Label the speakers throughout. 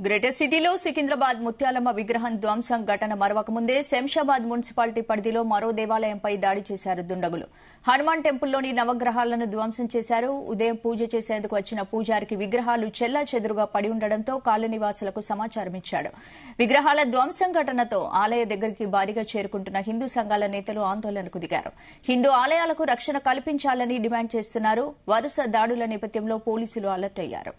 Speaker 1: Greater సిటీలో సికింద్రాబాద్ ముత్యాలమ్మ విగ్రహం ధ్వంసం ఘటన మరవక ముందే శంషాబాద్ మున్సిపాలిటీ పరిధిలో మరో దేవాలయంపై దాడి చేశారు దుండగులు హనుమాన్ టెంపుల్లోని నవగ్రహాలను ధ్వంసం చేశారు ఉదయం పూజ చేసేందుకు వచ్చిన పూజారికి విగ్రహాలు చెల్లా చెదురుగా పడి ఉండడంతో కాలనీవాసులకు సమాచారం ఇచ్చాడు విగ్రహాల ధ్వంసం ఘటనతో ఆలయ దగ్గరికి భారీగా చేరుకుంటున్న హిందూ సంఘాల నేతలు ఆందోళనకు దిగారు హిందూ ఆలయాలకు రక్షణ కల్పించాలని డిమాండ్ చేస్తున్నారు వరుస దాడుల నేపథ్యంలో పోలీసులు అలర్ట్ అయ్యారు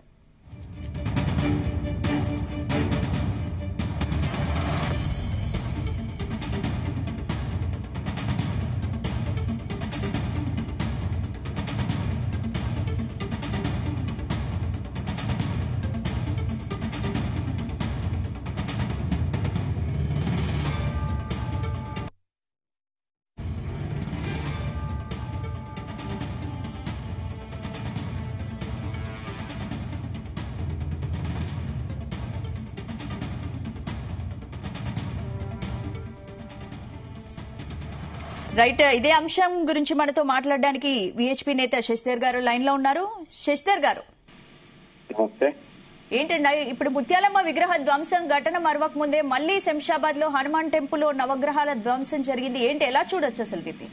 Speaker 1: రైట్ ఇదే అంశం గురించి మనతో మాట్లాడడానికి విహెచ్పి నేత శశిధర్ గారు లైన్ లో ఉన్నారు శశిధర్ గారు
Speaker 2: నమస్తే
Speaker 1: ఏంటండి ఇప్పుడు ముత్యాలమ్మ విగ్రహ ధ్వంసం ఘటన మరవక ముందే మళ్ళీ శంషాబాద్ లో హనుమాన్ టెంపుల్ లో నవగ్రహాల ధ్వంసం జరిగింది ఏంటి ఎలా చూడొచ్చు అసలు దీన్ని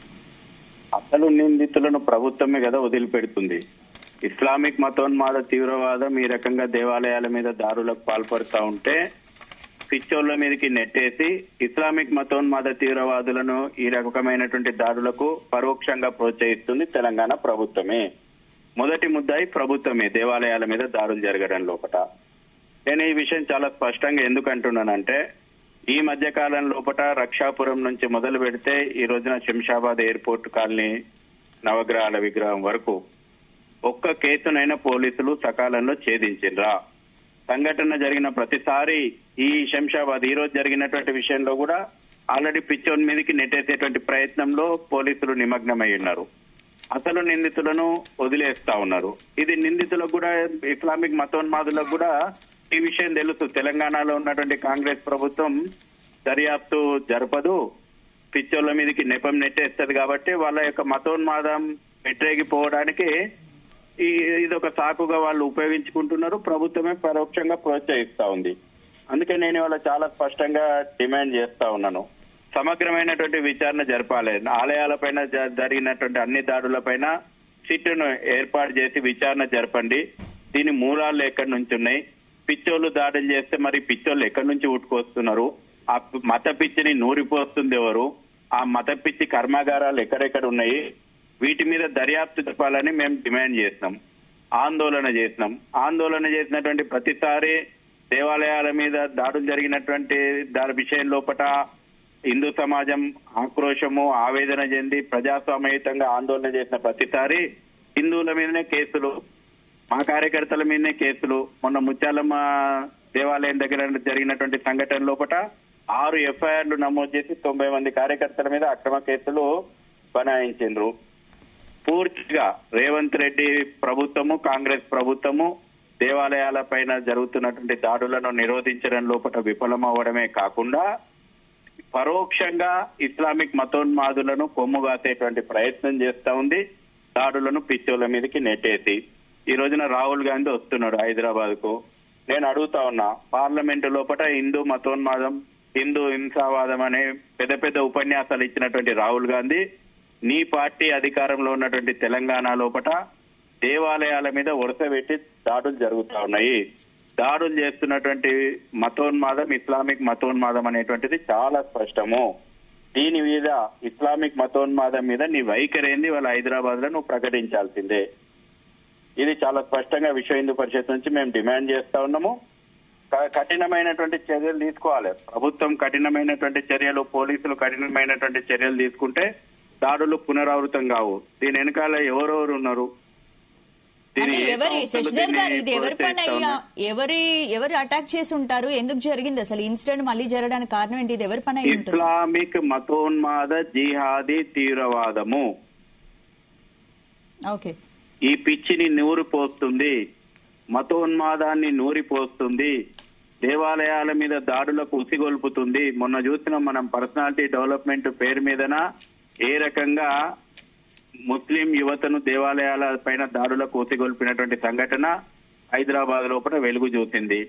Speaker 2: అసలు నిందితులను ప్రభుత్వమే కదా వదిలిపెడుతుంది ఇస్లామిక్ మతోన్మాద తీవ్రవాదం ఈ రకంగా దేవాలయాల మీద దారులకు పాల్పడుతూ ఉంటే పిచ్చోళ్ల మీదకి నెట్టేసి ఇస్లామిక్ మతోన్మాద తీవ్రవాదులను ఈ రకమైనటువంటి దాడులకు పరోక్షంగా ప్రోత్సహిస్తుంది తెలంగాణ ప్రభుత్వమే మొదటి ముద్దాయి ప్రభుత్వమే దేవాలయాల మీద దాడులు జరగడం లోపట నేను ఈ విషయం చాలా స్పష్టంగా ఎందుకు అంటున్నానంటే ఈ మధ్య కాలం లోపట రక్షాపురం నుంచి మొదలు పెడితే ఈ రోజున శంషాబాద్ ఎయిర్పోర్ట్ కాలనీ నవగ్రహాల విగ్రహం వరకు ఒక్క కేసునైనా పోలీసులు సకాలంలో ఛేదించిండ్రా సంఘటన జరిగిన ప్రతిసారి ఈ శంషాబాద్ ఈ రోజు జరిగినటువంటి విషయంలో కూడా ఆల్రెడీ పిచ్చోన్ మీదకి నెట్టేసేటువంటి ప్రయత్నంలో పోలీసులు నిమగ్నమై ఉన్నారు అసలు నిందితులను వదిలేస్తా ఉన్నారు ఇది నిందితులకు కూడా ఇస్లామిక్ మతోన్మాదులకు కూడా ఈ విషయం తెలుసు తెలంగాణలో ఉన్నటువంటి కాంగ్రెస్ ప్రభుత్వం దర్యాప్తు జరపదు పిచ్చోళ్ళ మీదకి నెపం నెట్టేస్తుంది కాబట్టి వాళ్ళ యొక్క మతోన్మాదం వ్యతిరేకిపోవడానికి ఈ ఇది ఒక సాకుగా వాళ్ళు ఉపయోగించుకుంటున్నారు ప్రభుత్వమే పరోక్షంగా ప్రోత్సహిస్తా ఉంది అందుకే నేను ఇవాళ చాలా స్పష్టంగా డిమాండ్ చేస్తా ఉన్నాను సమగ్రమైనటువంటి విచారణ జరపాలి ఆలయాలపైన జ- జరిగినటువంటి అన్ని దాడులపైన సిట్టును ఏర్పాటు చేసి విచారణ జరపండి దీని మూలాలు ఎక్కడి నుంచి ఉన్నాయి పిచ్చోళ్ళు దాడులు చేస్తే మరి పిచ్చోళ్ళు ఎక్కడి నుంచి ఉట్టుకొస్తున్నారు ఆ మత పిచ్చిని నూరిపోస్తుంది ఎవరు ఆ మత పిచ్చి కర్మాగారాలు ఎక్కడెక్కడ ఉన్నాయి వీటి మీద దర్యాప్తు జరపాలని మేము డిమాండ్ చేసినాం ఆందోళన చేసినాం ఆందోళన చేసినటువంటి ప్రతిసారి దేవాలయాల మీద దాడులు జరిగినటువంటి దాని విషయం లోపట హిందూ సమాజం ఆక్రోశము ఆవేదన చెంది ప్రజాస్వామ్యయుతంగా ఆందోళన చేసిన ప్రతిసారి హిందువుల మీదనే కేసులు మా కార్యకర్తల మీదనే కేసులు మొన్న ముత్యాలమ్మ దేవాలయం దగ్గర జరిగినటువంటి సంఘటన లోపట ఆరు ఎఫ్ఐఆర్లు నమోదు చేసి తొంభై మంది కార్యకర్తల మీద అక్రమ కేసులు బనాయించిండ్రు పూర్తిగా రేవంత్ రెడ్డి ప్రభుత్వము కాంగ్రెస్ ప్రభుత్వము దేవాలయాల పైన జరుగుతున్నటువంటి దాడులను నిరోధించడం లోపల విఫలమవ్వడమే కాకుండా పరోక్షంగా ఇస్లామిక్ మతోన్మాదులను కొమ్ముగాసేటువంటి ప్రయత్నం చేస్తా ఉంది దాడులను పిచ్చోళ్ళ మీదకి నెట్టేసి ఈ రోజున రాహుల్ గాంధీ వస్తున్నాడు హైదరాబాద్ కు నేను అడుగుతా ఉన్నా పార్లమెంటు లోపల హిందూ మతోన్మాదం హిందూ హింసావాదం అనే పెద్ద పెద్ద ఉపన్యాసాలు ఇచ్చినటువంటి రాహుల్ గాంధీ నీ పార్టీ అధికారంలో ఉన్నటువంటి తెలంగాణ లోపట దేవాలయాల మీద వరుస పెట్టి దాడులు జరుగుతా ఉన్నాయి దాడులు చేస్తున్నటువంటి మతోన్మాదం ఇస్లామిక్ మతోన్మాదం అనేటువంటిది చాలా స్పష్టము దీని మీద ఇస్లామిక్ మతోన్మాదం మీద నీ వైఖరి ఏంది వాళ్ళ హైదరాబాద్ లో నువ్వు ప్రకటించాల్సిందే ఇది చాలా స్పష్టంగా విశ్వ హిందూ పరిషత్ నుంచి మేము డిమాండ్ చేస్తా ఉన్నాము క- కఠినమైనటువంటి చర్యలు తీసుకోవాలి ప్రభుత్వం కఠినమైనటువంటి చర్యలు పోలీసులు కఠినమైనటువంటి చర్యలు తీసుకుంటే దాడులు పునరావృతం కావు దీని వెనకాల ఎవరెవరు ఉన్నారు దీని
Speaker 1: అంటే
Speaker 2: ఏ
Speaker 1: ఎవరి
Speaker 2: సంస్థలు
Speaker 1: శశిధర్ గారు
Speaker 2: దీన్ని
Speaker 1: ఇది ఎవరి పైన
Speaker 2: ప్రోత్సహిస్తా
Speaker 1: ఇలా
Speaker 2: ఉన్నాయి?
Speaker 1: ఎవరి ఎవరు అటాక్ చేసి ఉంటారు ఎందుకు జరిగింది అసలు ఇన్సిడెంట్ మళ్ళీ జరగడానికి కారణం ఏంటి ఇది ఎవరి పని అయి ఉంటుంది
Speaker 2: ఇస్లామిక్ మతోన్మాద జిహాదీ తీవ్రవాదము
Speaker 1: ఓకే
Speaker 2: ఈ పిచ్చిని నూరిపోస్తుంది మతోన్మాదాన్ని నూరిపోస్తుంది దేవాలయాల మీద దాడులకు ఉసిగొల్పుతుంది మొన్న చూసిన మనం పర్సనాలిటీ డెవలప్మెంట్ పేరు మీదన ఏ రకంగా ముస్లిం యువతను దేవాలయాల పైన దాడులకు ఉసిగొల్పినటువంటి సంఘటన హైదరాబాద్ లోపల వెలుగు చూసింది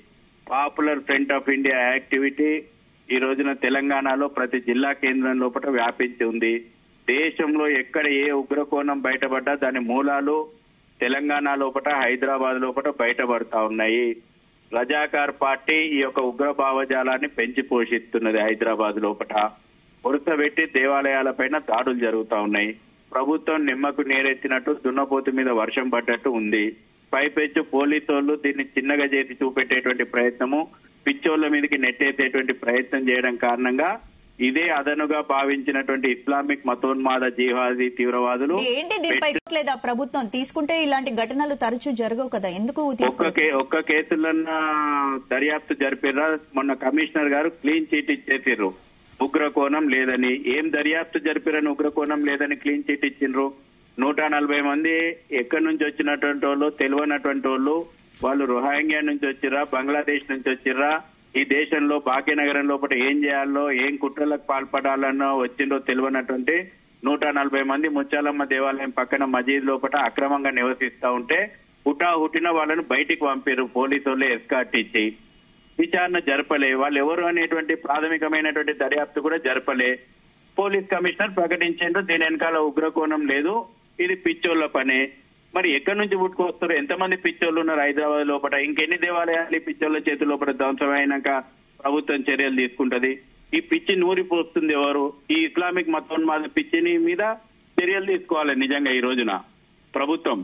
Speaker 2: popular front of India activity ఈ రోజున తెలంగాణలో ప్రతి జిల్లా కేంద్రం లోపల వ్యాపించి ఉంది దేశంలో ఎక్కడ ఏ ఉగ్రకోణం బయటపడ్డా దాని మూలాలు తెలంగాణ లోపల హైదరాబాద్ లోపల బయటపడతా ఉన్నాయి రజాకార్ పార్టీ ఈ యొక్క ఉగ్ర భావజాలాన్ని పెంచి పోషిస్తున్నది హైదరాబాద్ లోపల వరుస పెట్టి దేవాలయాలపైన దాడులు జరుగుతా ఉన్నాయి ప్రభుత్వం నిమ్మకు నీరెత్తినట్టు దున్నపోతు మీద వర్షం పడ్డట్టు ఉంది పైపెచ్చు పోలీసు వాళ్ళు దీన్ని చిన్నగా చేసి చూపెట్టేటువంటి ప్రయత్నము పిచ్చోళ్ల మీదకి నెట్టేసేటువంటి ప్రయత్నం చేయడం కారణంగా ఇదే అదనుగా భావించినటువంటి ఇస్లామిక్ మతోన్మాద జిహాదీ తీవ్రవాదులు
Speaker 1: ఏంటి దీనిపై లేదా ప్రభుత్వం తీసుకుంటే ఇలాంటి ఘటనలు తరచూ జరగవు కదా ఎందుకు
Speaker 2: ఒక్క
Speaker 1: తీసుకో
Speaker 2: కే ఒక్క కేసులన్న దర్యాప్తు జరిపిర్రా మొన్న కమిషనర్ గారు క్లీన్ చీట్ ఇచ్చేసిర్రు ఉగ్రకోణం లేదని ఏం దర్యాప్తు జరిపిరని ఉగ్రకోణం లేదని క్లీన్ చీట్ ఇచ్చిండ్రు నూట నలభై మంది ఎక్కడి నుంచి వచ్చినటువంటి వాళ్ళు తెలియనటువంటి వాళ్ళు వాళ్ళు రోహింగ్యా నుంచి వచ్చిర్రా బంగ్లాదేశ్ నుంచి వచ్చిర్రా ఈ దేశంలో భాగ్యనగరం లోపల ఏం చేయాలో ఏం కుట్రలకు పాల్పడాలనో వచ్చిందో తెలియనటువంటి నూట నలభై మంది ముత్యాలమ్మ దేవాలయం పక్కన మజీద్ లోపల అక్రమంగా నివసిస్తా ఉంటే హుటా హుటిన వాళ్ళను బయటికి పంపారు పోలీసు వాళ్ళు ఎస్కాట్ ఇచ్చి విచారణ జరపలే వాళ్ళు ఎవరు అనేటువంటి ప్రాథమికమైనటువంటి దర్యాప్తు కూడా జరపలే పోలీస్ కమిషనర్ ప్రకటించారు దీని వెనకాల ఉగ్రకోణం లేదు ఇది పిచ్చోళ్ల పని మరి ఎక్కడి నుంచి పుట్టుకొస్తారు ఎంతమంది పిచ్చోళ్ళు ఉన్నారు హైదరాబాద్ లోపల ఇంకెన్ని దేవాలయాలు ఈ పిచ్చోళ్ల చేతి లోపల ధ్వంసమైనాక ప్రభుత్వం చర్యలు తీసుకుంటది ఈ పిచ్చి నూరిపోస్తుంది ఎవరు ఈ ఇస్లామిక్ మతోన్మాద పిచ్చిని మీద చర్యలు తీసుకోవాలి నిజంగా ఈ రోజున ప్రభుత్వం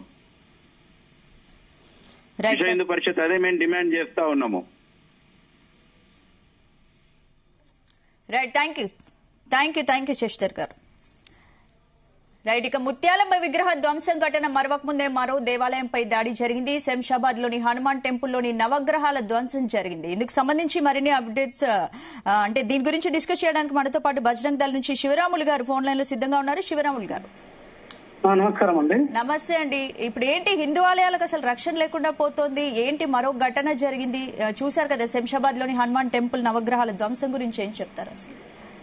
Speaker 1: రైట్
Speaker 2: విశ్వ హిందూ పరిషత్ అదే మేము డిమాండ్ చేస్తా ఉన్నాము
Speaker 1: right thank you thank you thank you Shashidhar గారు రైట్ ఇక ముత్యాలమ్మ విగ్రహ ధ్వంసం ఘటన మరవక ముందే మరో దేవాలయంపై దాడి జరిగింది శంషాబాద్ లోని హనుమాన్ టెంపుల్లోని నవగ్రహాల ధ్వంసం జరిగింది ఇందుకు సంబంధించి మరిన్ని అప్డేట్స్ ఆ, అంటే దీని గురించి డిస్కస్ చేయడానికి మనతో పాటు బజరంగ్ దళ నుంచి శివరాములు గారు ఫోన్ లైన్ లో సిద్ధంగా ఉన్నారు శివరాములు గారు
Speaker 3: ఆ, నమస్కారం అండి
Speaker 1: నమస్తే అండి ఇప్పుడు ఏంటి హిందూ ఆలయాలకు అసలు రక్షణ లేకుండా పోతోంది ఏంటి మరో ఘటన జరిగింది ఆ, చూశారు కదా శంషాబాద్ లోని హనుమాన్ టెంపుల్ నవగ్రహాల ధ్వంసం గురించి ఏం చెప్తారు అసలు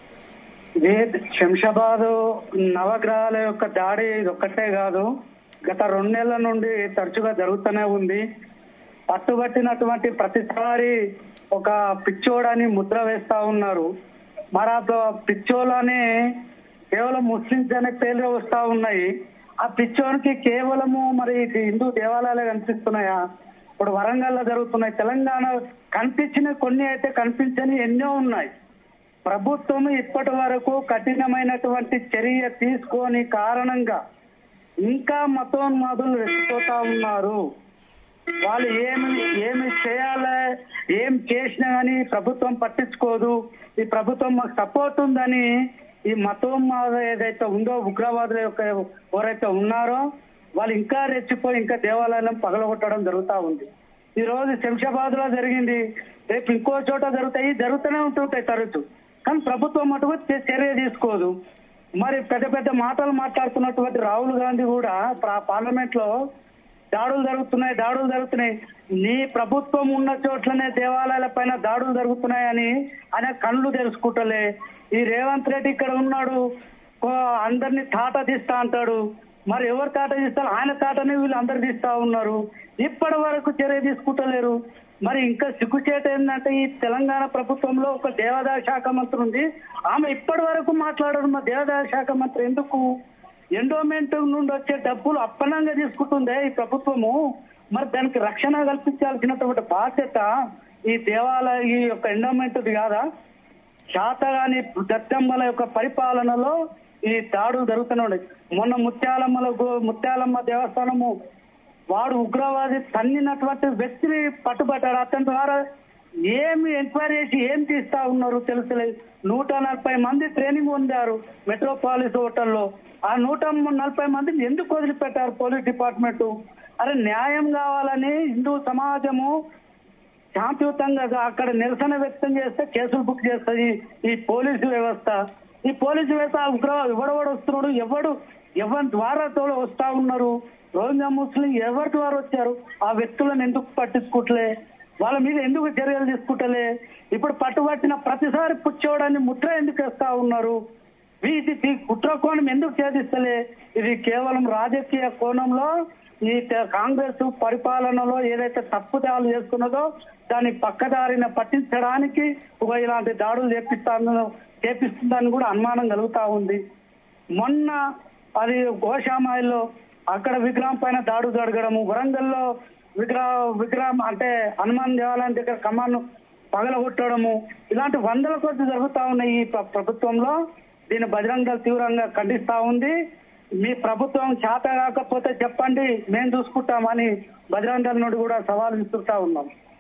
Speaker 3: ఇదే శంషాబాద్ నవగ్రహాల యొక్క దాడి ఇది ఒక్కటే కాదు గత రెండు నెలల నుండి తరచుగా జరుగుతూనే ఉంది పట్టుబట్టినటువంటి ప్రతిసారి ఒక పిచ్చోడని ముద్ర వేస్తా ఉన్నారు మరి ఆ పిచ్చోలని కేవలం ముస్లింస్ అనే పేర్లు వస్తా ఉన్నాయి ఆ పిచ్చోనికి కేవలము మరి ఇది హిందూ దేవాలయాలే కనిపిస్తున్నాయా ఇప్పుడు వరంగల్లో జరుగుతున్నాయి తెలంగాణ కనిపించిన కొన్ని అయితే కనిపించని ఎన్నో ఉన్నాయి ప్రభుత్వం ఇప్పటి వరకు కఠినమైనటువంటి చర్య తీసుకొని కారణంగా ఇంకా మతోన్మాదులు రెచ్చిపోతా ఉన్నారు వాళ్ళు ఏమి ఏమి చేయాలి ఏం చేసినా గానీ ప్రభుత్వం పట్టించుకోదు ఈ ప్రభుత్వం మాకు సపోర్ట్ ఉందని ఈ మతోన్మాద ఏదైతే ఉందో ఉగ్రవాదుల యొక్క ఎవరైతే ఉన్నారో వాళ్ళు ఇంకా రెచ్చిపోయి ఇంకా దేవాలయాలను పగలగొట్టడం జరుగుతా ఉంది ఈ రోజు శంషాబాద్ లో జరిగింది రేపు ఇంకో చోట జరుగుతాయి జరుగుతూనే ఉంటుంటాయి తరచు కానీ ప్రభుత్వం మటుకు చే- చర్య తీసుకోదు మరి పెద్ద పెద్ద మాటలు మాట్లాడుతున్నటువంటి రాహుల్ గాంధీ కూడా ప్రా- పార్లమెంట్ లో దాడులు జరుగుతున్నాయి దాడులు జరుగుతున్నాయి నీ ప్రభుత్వం ఉన్న చోట్లనే దేవాలయాల పైన దాడులు జరుగుతున్నాయని ఆయన కళ్ళు తెలుసుకుంటలే ఈ రేవంత్ రెడ్డి ఇక్కడ ఉన్నాడు కో- అందరినీ తాట తీస్తా అంటాడు మరి ఎవరు తాట తీస్తారు ఆయన తాటనే వీళ్ళు అందరు తీస్తా ఉన్నారు ఇప్పటి వరకు చర్య తీసుకుంటలేరు మరి ఇంకా సిగ్గుచేట ఏంటంటే ఈ తెలంగాణ ప్రభుత్వంలో ఒక దేవాదాయ శాఖ మంత్రి ఉంది ఆమె ఇప్పటి వరకు మాట్లాడరు మా దేవాదాయ శాఖ మంత్రి ఎందుకు ఎండోమెంట్ నుండి వచ్చే డబ్బులు అప్పనంగా తీసుకుంటుందే ఈ ప్రభుత్వము మరి దానికి రక్షణ కల్పించాల్సినటువంటి బాధ్యత ఈ దేవాలయ ఈ యొక్క ఎండోమెంట్ది కాదా శాతగాని దత్తమ్మల యొక్క పరిపాలనలో ఈ దాడులు జరుగుతూనే ఉన్నాయి మొన్న ముత్యాలమ్మల గు- ముత్యాలమ్మ దేవస్థానము వాడు ఉగ్రవాది తన్నినటువంటి వ్యక్తిని పట్టుబట్టాడు అతని ద్వారా ఏమి ఎంక్వైరీ చేసి ఏం తీస్తా ఉన్నారు తెలుసలేదు నూట నలభై మంది ట్రైనింగ్ పొందారు మెట్రోపాలిస్ హోటల్లో ఆ నూట నలభై మందిని ఎందుకు వదిలిపెట్టారు పోలీస్ డిపార్ట్మెంట్ అరే న్యాయం కావాలని హిందూ సమాజము శాంతియుతంగా అక్కడ నిరసన వ్యక్తం చేస్తే కేసులు బుక్ చేస్తుంది ఈ పోలీసు వ్యవస్థ ఈ పోలీసు వ్యవస్థ ఆ ఉగ్రవాదు ఎవడెవడు వస్తున్నాడు ఎవడు ఎవరి ద్వారా తోడు వస్తా ఉన్నారు రోహింగ్యా ముస్లిం ఎవరి ద్వారా వచ్చారు ఆ వ్యక్తులను ఎందుకు పట్టించుకోవట్లే వాళ్ళ మీద ఎందుకు చర్యలు తీసుకుంటలే ఇప్పుడు పట్టుబట్టిన ప్రతిసారి పుచ్చోడాన్ని ముద్ర ఎందుకు వేస్తా ఉన్నారు ఇది ఈ కుట్ర కోణం ఎందుకు ఛేదిస్తలే ఇది కేవలం రాజకీయ కోణంలో ఈ ట- కాంగ్రెస్ పరిపాలనలో ఏదైతే తప్పుదాలు చేస్తున్నదో దాన్ని పక్కదారిన పట్టించడానికి ఒక ఇలాంటి దాడులు చేపిస్తాను చేపిస్తుందని కూడా అనుమానం కలుగుతా ఉంది మొన్న అది గోషామాయిల్లో అక్కడ విగ్రహం పైన దాడు జరగడము వరంగల్లో విగ్రహ విగ్రహం అంటే హనుమాన్ దేవాలయం దగ్గర కమాన్ పగలగొట్టడము ఇలాంటి వందల కొద్ది జరుగుతా ఉన్నాయి ఈ ప్ర- ప్రభుత్వంలో దీన్ని బజరంగ దళ్ తీవ్రంగా ఖండిస్తా ఉంది మీ ప్రభుత్వం చేత కాకపోతే చెప్పండి మేము చూసుకుంటామని బజరంగ దళ్ నుండి కూడా సవాల్ విసురుతా ఉన్నాం